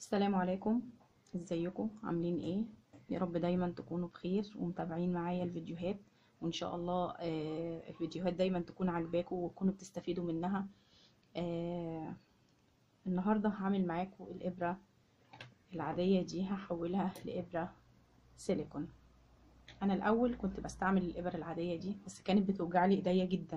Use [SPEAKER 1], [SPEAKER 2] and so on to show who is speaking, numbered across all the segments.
[SPEAKER 1] السلام عليكم ازيكم عاملين ايه يا رب دايما تكونوا بخير ومتابعين معايا الفيديوهات وان شاء الله آه الفيديوهات دايما تكون عاجباكم وتكونوا بتستفيدوا منها آه النهارده هعمل معاكم الابره العاديه دي هحولها لابره سيليكون انا الاول كنت بستعمل الابر العاديه دي بس كانت بتوجع لي ايديا جدا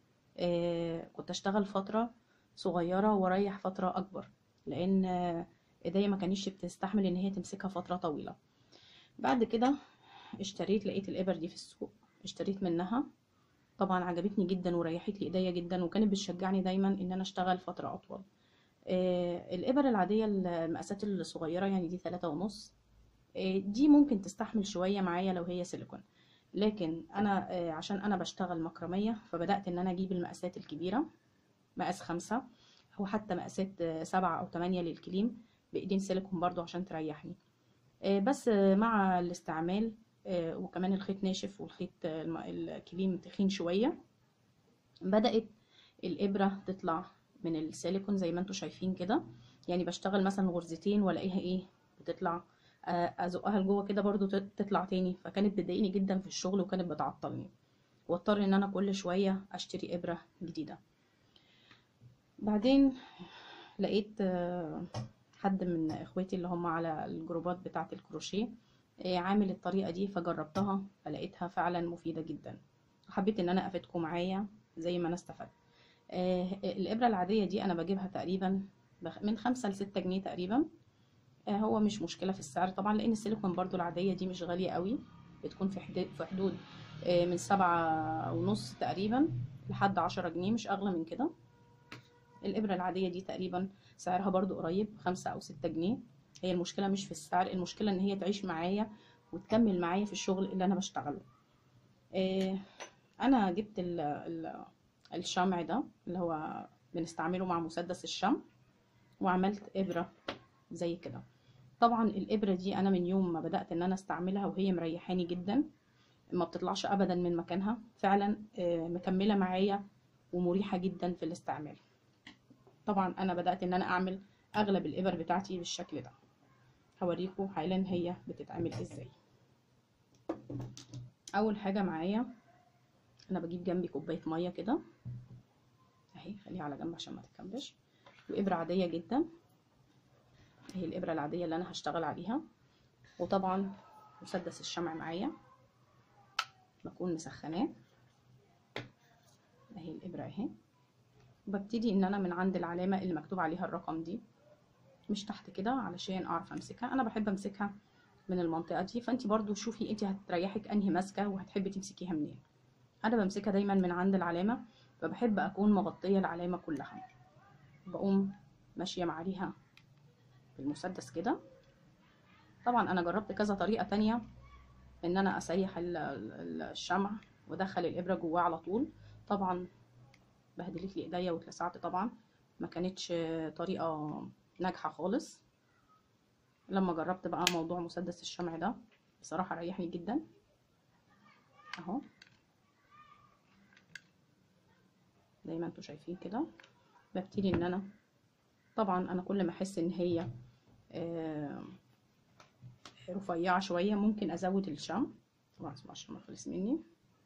[SPEAKER 1] آه كنت اشتغل فتره صغيره واريح فتره اكبر لان آه ايديا ما كانتش بتستحمل ان هي تمسكها فتره طويله بعد كده اشتريت لقيت الابر دي في السوق اشتريت منها طبعا عجبتني جدا وريحت لي ايديا جدا وكانت بتشجعني دايما ان انا اشتغل فتره اطول آه الابر العاديه المقاسات الصغيره يعني دي ثلاثة ونص آه دي ممكن تستحمل شويه معايا لو هي سيليكون لكن انا آه عشان انا بشتغل مكرميه فبدات ان انا اجيب المقاسات الكبيره مقاس خمسة او حتى مقاسات سبعة او تمانية للكليم بايدين سيليكون برضو عشان تريحني بس مع الاستعمال وكمان الخيط ناشف والخيط الكليم تخين شوية بدأت الإبرة تطلع من السيليكون زي ما انتوا شايفين كده يعني بشتغل مثلا غرزتين والاقيها ايه بتطلع ازقها لجوه كده برضو تطلع تاني فكانت بتضايقني جدا في الشغل وكانت بتعطلني واضطر ان انا كل شوية اشتري ابرة جديدة بعدين لقيت حد من اخواتي اللي هم على الجروبات بتاعه الكروشيه عامل الطريقه دي فجربتها فلقيتها فعلا مفيده جدا وحبيت ان انا افيدكم معايا زي ما انا استفدت الابره العاديه دي انا بجيبها تقريبا من خمسة لستة جنيه تقريبا هو مش مشكله في السعر طبعا لان السيليكون برضو العاديه دي مش غاليه قوي بتكون في حدود في حدود من سبعة ونص تقريبا لحد عشرة جنيه مش اغلى من كده الابره العاديه دي تقريبا سعرها برضو قريب خمسة او ستة جنيه هي المشكله مش في السعر المشكله ان هي تعيش معايا وتكمل معايا في الشغل اللي انا بشتغله إيه انا جبت ال ال الشمع ده اللي هو بنستعمله مع مسدس الشمع وعملت ابره زي كده طبعا الابره دي انا من يوم ما بدات ان انا استعملها وهي مريحاني جدا ما بتطلعش ابدا من مكانها فعلا إيه مكمله معايا ومريحه جدا في الاستعمال طبعا انا بدات ان انا اعمل اغلب الابر بتاعتي بالشكل ده هوريكم حالا هي بتتعمل ازاي اول حاجه معايا انا بجيب جنبي كوبايه ميه كده اهي خليها على جنب عشان ما تتكمبش وابره عاديه جدا اهي الابره العاديه اللي انا هشتغل عليها وطبعا مسدس الشمع معايا بكون مسخناه اهي الابره اهي وببتدي ان انا من عند العلامه اللي مكتوب عليها الرقم دي مش تحت كده علشان اعرف امسكها انا بحب امسكها من المنطقه دي فانت برضو شوفي انت هتريحك انهي ماسكه وهتحبي تمسكيها منين انا بمسكها دايما من عند العلامه فبحب اكون مغطيه العلامه كلها بقوم ماشيه معاها بالمسدس كده طبعا انا جربت كذا طريقه تانية ان انا اسيح الشمع وادخل الابره جواه على طول طبعا بهدلت لي ايديا واتلسعت طبعا ما كانتش طريقه ناجحه خالص لما جربت بقى موضوع مسدس الشمع ده بصراحه ريحني جدا اهو زي ما انتوا شايفين كده ببتدي ان انا طبعا انا كل ما احس ان هي آه رفيعه شويه ممكن ازود الشمع طبعا عشان ما خلص مني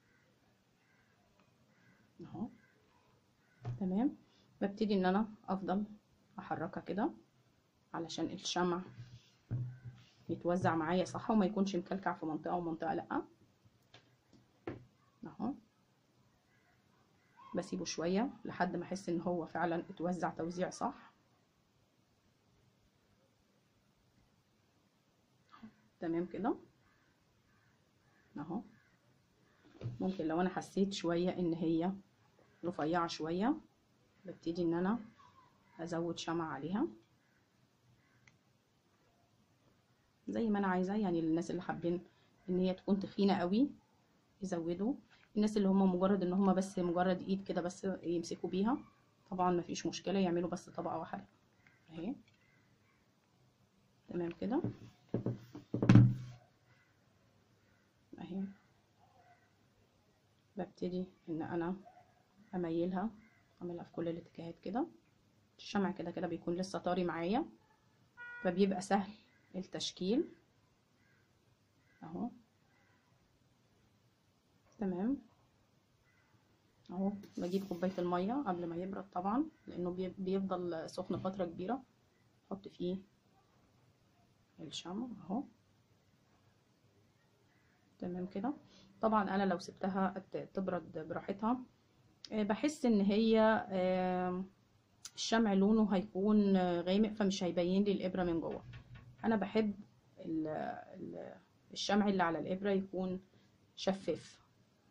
[SPEAKER 1] اهو تمام ببتدي ان انا افضل احركها كده علشان الشمع يتوزع معايا صح وما يكونش مكلكع في منطقه ومنطقه لا اهو بسيبه شويه لحد ما احس ان هو فعلا اتوزع توزيع صح تمام كده اهو ممكن لو انا حسيت شويه ان هي رفيعه شويه ببتدي ان انا ازود شمع عليها زي ما انا عايزه يعني للناس اللي حابين ان هي تكون تخينه قوي يزودوا الناس اللي هم مجرد ان هم بس مجرد ايد كده بس يمسكوا بيها طبعا مفيش مشكله يعملوا بس طبقه واحده اهي تمام كده اهي ببتدي ان انا اميلها اعملها في كل الاتجاهات كده الشمع كده كده بيكون لسه طري معايا فبيبقى سهل التشكيل اهو تمام اهو بجيب كوبايه الميه قبل ما يبرد طبعا لانه بي- بيفضل سخن فتره كبيره احط فيه الشمع اهو تمام كده طبعا انا لو سبتها ت- تبرد براحتها آه، بحس ان هي آه، الشمع لونه هيكون آه، غامق فمش هيبين لي الابره من جوه انا بحب ال- ال- الشمع اللي على الابره يكون شفاف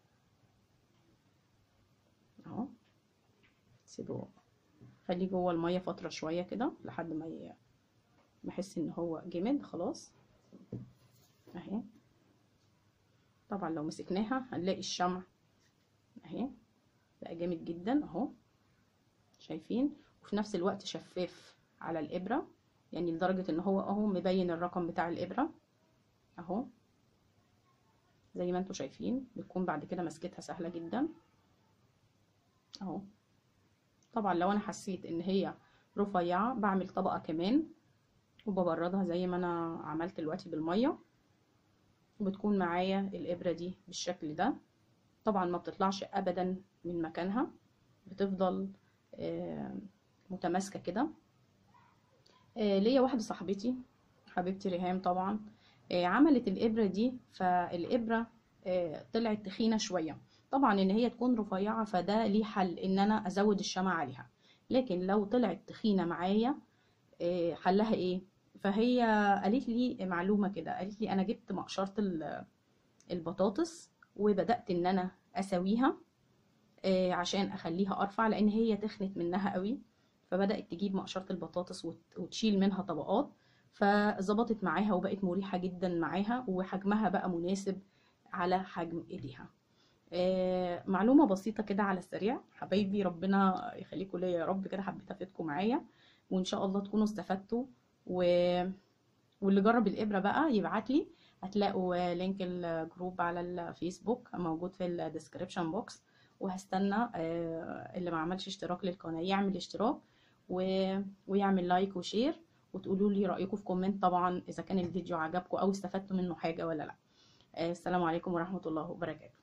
[SPEAKER 1] اهو سيبه خليه جوه الميه فتره شويه كده لحد ما ي- ما احس ان هو جمد خلاص اهي طبعا لو مسكناها هنلاقي الشمع اهي بقى جامد جدا اهو شايفين وفي نفس الوقت شفاف على الابره يعني لدرجه ان هو اهو مبين الرقم بتاع الابره اهو زي ما انتوا شايفين بتكون بعد كده مسكتها سهله جدا اهو طبعا لو انا حسيت ان هي رفيعه بعمل طبقه كمان وببردها زي ما انا عملت دلوقتي بالميه وبتكون معايا الابره دي بالشكل ده طبعا ما بتطلعش ابدا من مكانها بتفضل آه، متماسكه كده آه، ليا واحده صاحبتي حبيبتي ريهام طبعا آه، عملت الابره دي فالابره آه، طلعت تخينه شويه طبعا ان هي تكون رفيعه فده ليه حل ان انا ازود الشمع عليها لكن لو طلعت تخينه معايا آه، حلها ايه فهي قالت لي معلومه كده قالت لي انا جبت مقشره ال- البطاطس وبدات ان انا اسويها آه، عشان اخليها ارفع لان هي تخنت منها قوي فبدات تجيب مقشره البطاطس وت- وتشيل منها طبقات فظبطت معاها وبقت مريحه جدا معاها وحجمها بقى مناسب على حجم ايديها آه، معلومه بسيطه كده على السريع حبايبي ربنا يخليكم ليا يا رب كده حبيت افيدكم معايا وان شاء الله تكونوا استفدتوا و... واللي جرب الابره بقى يبعت لي هتلاقوا لينك الجروب على الفيسبوك موجود في الديسكريبشن بوكس وهستنى آه، اللي ما عملش اشتراك للقناه يعمل اشتراك و... ويعمل لايك وشير وتقولوا لي رايكم في كومنت طبعا اذا كان الفيديو عجبكم او استفدتوا منه حاجه ولا لا آه، السلام عليكم ورحمه الله وبركاته